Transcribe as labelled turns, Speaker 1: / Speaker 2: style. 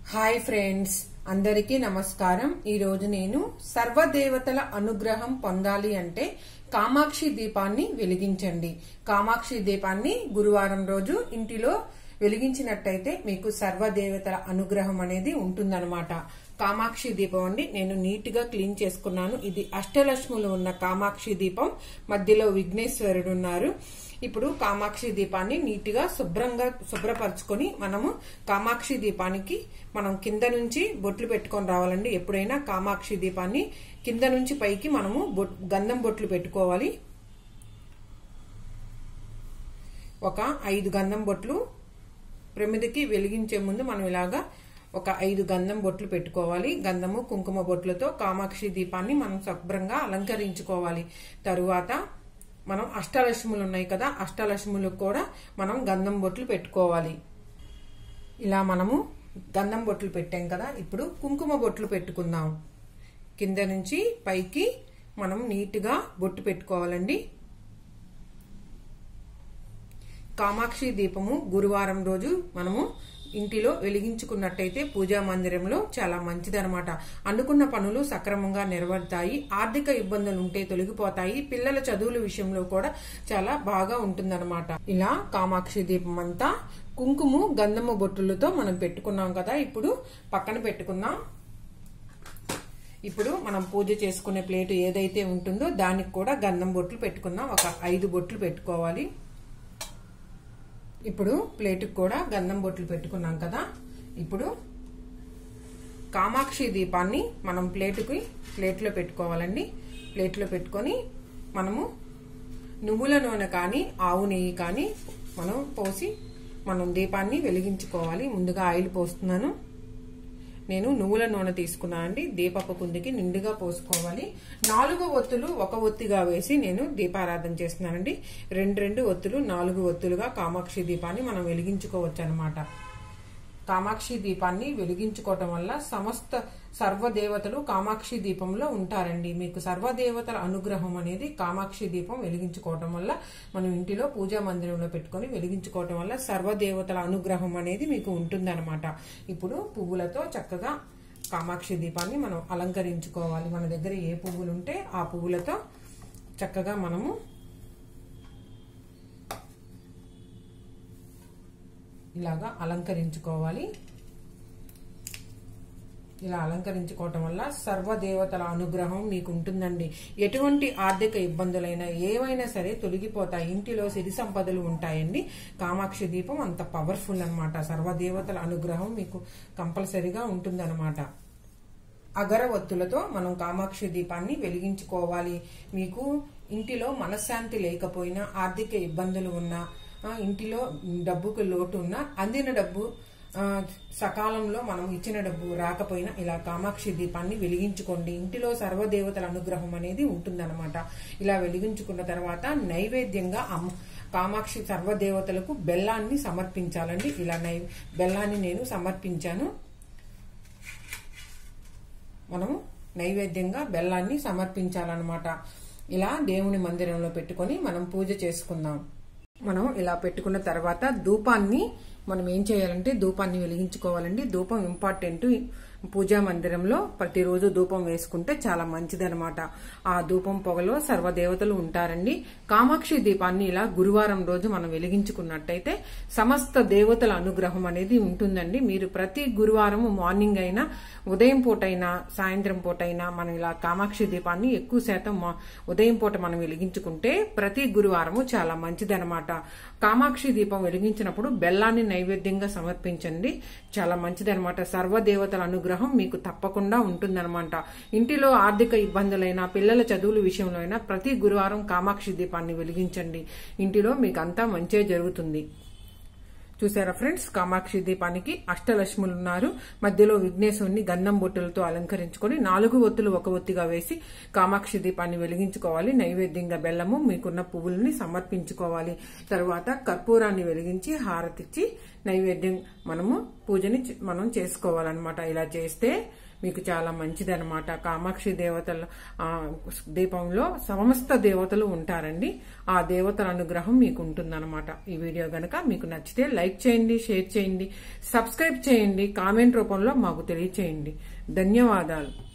Speaker 1: hi friends అందరికీ నమస్కారం ఈ రోజు నేను సర్వదేవతల అనుగ్రహం పొందాలి అంటే కామాక్షి దీపాన్ని వెలిగించండి కామాక్షి దీపాన్ని గురువారం రోజు ఇంటిలో వెలిగించినట్టయితే మీకు సర్వదేవతల అనుగ్రహం అనేది ఉంటుందన్నమాట కామాక్షి దీపం అండి నేను నీట్ గా క్లీన్ చేసుకున్నాను ఇది అష్టలక్ష్ములు ఉన్న కామాక్షి దీపం మధ్యలో విఘ్నేశ్వరుడు ఉన్నారు ఇప్పుడు కామాక్షి దీపాన్ని నీట్ గా శుభ్రంగా శుభ్రపరచుకొని మనము కామాక్షి దీపానికి మనం కింద నుంచి బొట్లు పెట్టుకొని రావాలండి ఎప్పుడైనా కామాక్షి దీపాన్ని కింద నుంచి పైకి మనము బొట్- గంధం బొట్లు పెట్టుకోవాలి ఒక ఐదు గంధం బొట్లు ప్రమిదికి వెలిగించే ముందు మనం ఇలాగా ఒక ఐదు గంధం బొట్లు పెట్టుకోవాలి గంధము కుంకుమ బొట్లతో కామాక్షి దీపాన్ని మనం శుభ్రంగా అలంకరించుకోవాలి తరువాత మనం అష్టలక్ష్ములు ఉన్నాయి కదా అష్టలక్ష్ములకు కూడా మనం గంధం బొట్లు పెట్టుకోవాలి ఇలా మనము గంధం బొట్లు పెట్టాం కదా ఇప్పుడు కుంకుమ బొట్లు పెట్టుకుందాం కింద నుంచి పైకి మనం నీట్గా బొట్టు పెట్టుకోవాలండి కామాక్షి దీపము గురువారం రోజు మనము ఇంటిలో వెలిగించుకున్నట్టయితే పూజా మందిరంలో చాలా మంచిదనమాట అనుకున్న పనులు సక్రమంగా నెరవేరుతాయి ఆర్థిక ఇబ్బందులు ఉంటే తొలగిపోతాయి పిల్లల చదువుల విషయంలో కూడా చాలా బాగా ఉంటుందన్నమాట ఇలా కామాక్షి దీపం అంతా కుంకుమ గంధము బొట్టులతో మనం పెట్టుకున్నాం కదా ఇప్పుడు పక్కన పెట్టుకుందాం ఇప్పుడు మనం పూజ చేసుకునే ప్లేట్ ఏదైతే ఉంటుందో దానికి కూడా గంధం బొట్లు పెట్టుకుందాం ఒక ఐదు బొట్లు పెట్టుకోవాలి ఇప్పుడు ప్లేటుకు కూడా గంధం బొట్లు పెట్టుకున్నాం కదా ఇప్పుడు కామాక్షి దీపాన్ని మనం ప్లేటుకి ప్లేట్లో పెట్టుకోవాలండి ప్లేట్లో పెట్టుకొని మనము నువ్వుల నూనె కానీ ఆవు నెయ్యి కానీ మనం పోసి మనం దీపాన్ని వెలిగించుకోవాలి ముందుగా ఆయిల్ పోస్తున్నాను నేను నువ్వుల నూనె తీసుకున్నానండి దీపపు కుందికి నిండుగా పోసుకోవాలి నాలుగు ఒత్తులు ఒక ఒత్తిగా వేసి నేను దీపారాధన చేస్తున్నానండి రెండు రెండు ఒత్తులు నాలుగు ఒత్తులుగా కామాక్షి దీపాన్ని మనం వెలిగించుకోవచ్చు అనమాట కామాక్షి దీపాన్ని వెలిగించుకోవటం వల్ల సమస్త సర్వదేవతలు కామాక్షి దీపంలో ఉంటారండి మీకు సర్వదేవతల అనుగ్రహం అనేది కామాక్షి దీపం వెలిగించుకోవటం వల్ల మనం ఇంటిలో పూజా మందిరంలో పెట్టుకొని వెలిగించుకోవటం వల్ల సర్వదేవతల అనుగ్రహం అనేది మీకు ఉంటుందన్నమాట ఇప్పుడు పువ్వులతో చక్కగా కామాక్షి దీపాన్ని మనం అలంకరించుకోవాలి మన దగ్గర ఏ పువ్వులు ఉంటే ఆ పువ్వులతో చక్కగా మనము ఇలాగా అలంకరించుకోవాలి ఇలా అలంకరించుకోవటం వల్ల సర్వదేవతల అనుగ్రహం మీకు ఉంటుందండి ఎటువంటి ఆర్థిక ఇబ్బందులైనా ఏవైనా సరే తొలగిపోతాయి ఇంటిలో సిరి సంపదలు ఉంటాయండి కామాక్షి దీపం అంత పవర్ఫుల్ అన్నమాట సర్వదేవతల అనుగ్రహం మీకు కంపల్సరిగా ఉంటుందన్నమాట అగరవత్తులతో మనం కామాక్షి దీపాన్ని వెలిగించుకోవాలి మీకు ఇంటిలో మనశ్శాంతి లేకపోయినా ఆర్థిక ఇబ్బందులు ఉన్నా ఆ, ఇంటిలో డబ్బుకు లోటు ఉన్నా అందిన డబ్బు ఆ, సకాలంలో మనం ఇచ్చిన డబ్బు రాకపోయినా ఇలా కామాక్షి దీపాన్ని వెలిగించుకోండి ఇంటిలో సర్వదేవతల అనుగ్రహం అనేది ఉంటుందన్నమాట ఇలా వెలిగించుకున్న తర్వాత నైవేద్యంగా అమ్మ కామాక్షి సర్వదేవతలకు బెల్లాన్ని సమర్పించాలండి ఇలా నై బెల్లాన్ని నేను సమర్పించాను మనము నైవేద్యంగా బెల్లాన్ని సమర్పించాలన్నమాట ఇలా దేవుని మందిరంలో పెట్టుకొని మనం పూజ చేసుకుందాం మనం ఇలా పెట్టుకున్న తర్వాత ధూపాన్ని మనం ఏం చేయాలంటే ధూపాన్ని వెలిగించుకోవాలండి ధూపం ఇంపార్టెంట్ పూజా మందిరంలో ప్రతిరోజు ధూపం వేసుకుంటే చాలా మంచిదనమాట ఆ ధూపం పొగలో సర్వదేవతలు ఉంటారండి కామాక్షి దీపాన్ని ఇలా గురువారం రోజు మనం వెలిగించుకున్నట్టయితే సమస్త దేవతల అనుగ్రహం అనేది ఉంటుందండి మీరు ప్రతి గురువారం మార్నింగ్ అయినా ఉదయం పూట అయినా సాయంత్రం పూట అయినా మనం ఇలా కామాక్షి దీపాన్ని ఎక్కువ శాతం మా- ఉదయం పూట మనం వెలిగించుకుంటే ప్రతి గురువారము చాలా మంచిదనమాట కామాక్షి దీపం వెలిగించినప్పుడు బెల్లాన్ని నైవేద్యంగా సమర్పించండి చాలా మంచిదనమాట సర్వదేవతల అనుగ్రహం మీకు తప్పకుండా ఉంటుందన్నమాట ఇంటిలో ఆర్థిక ఇబ్బందులైనా పిల్లల చదువుల విషయంలో అయినా ప్రతి గురువారం కామాక్షి దీపాన్ని వెలిగించండి ఇంటిలో మీకు అంతా మంచే జరుగుతుంది చూసారా ఫ్రెండ్స్ కామాక్షి దీపానికి అష్టలక్ష్ములు ఉన్నారు మధ్యలో విఘ్నేశ్వరుని గంధం బొట్టులతో అలంకరించుకొని నాలుగు ఒత్తులు ఒక ఒత్తిగా వేసి కామాక్షి దీపాన్ని వెలిగించుకోవాలి నైవేద్యంగా బెల్లము మీకున్న పువ్వుల్ని సమర్పించుకోవాలి తరువాత కర్పూరాన్ని వెలిగించి హారతిచ్చి నైవేద్యం మనము పూజని చే- మనం చేసుకోవాలన్నమాట ఇలా చేస్తే మీకు చాలా మంచిదన్నమాట కామాక్షి దేవతల ఆ, దీపంలో సమస్త దేవతలు ఉంటారండి ఆ దేవతల అనుగ్రహం మీకు ఉంటుందన్నమాట ఈ వీడియో గనక మీకు నచ్చితే లైక్ చేయండి షేర్ చేయండి సబ్స్క్రైబ్ చేయండి కామెంట్ రూపంలో మాకు తెలియచేయండి ధన్యవాదాలు